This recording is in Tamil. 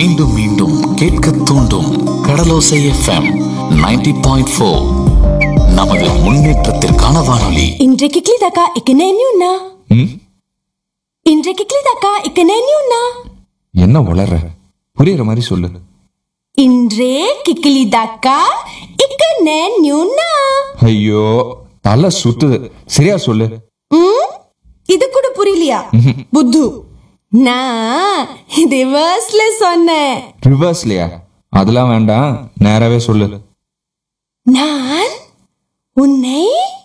மீண்டும் மீண்டும் கேட்க தூண்டும் கடலோசை எஃப்எம் 90.4 பாயிண்ட் ஃபோர் நமது முன்னேற்றத்திற்கான வானொலி இன்றைக்கு கிளிதாக்கா இக்கனேன்யூன்னா ம் இன்றைக்கு கிளிதாக்கா இக்கனேன்யூன்னா என்ன உளற புரியுற மாதிரி சொல்லு இன்றே கிக்கிலிதாக்கா இக்கனேன்யூன்னா ஐயோ தலை சுத்துது சரியா சொல்லு ம் இது கூட புரியலையா புத்து நான் ரிவர்ஸ்ல சொன்னேன் ரிவர்ஸ்லயா அதெல்லாம் வேண்டாம் நேராவே சொல்லு நான் உன்னை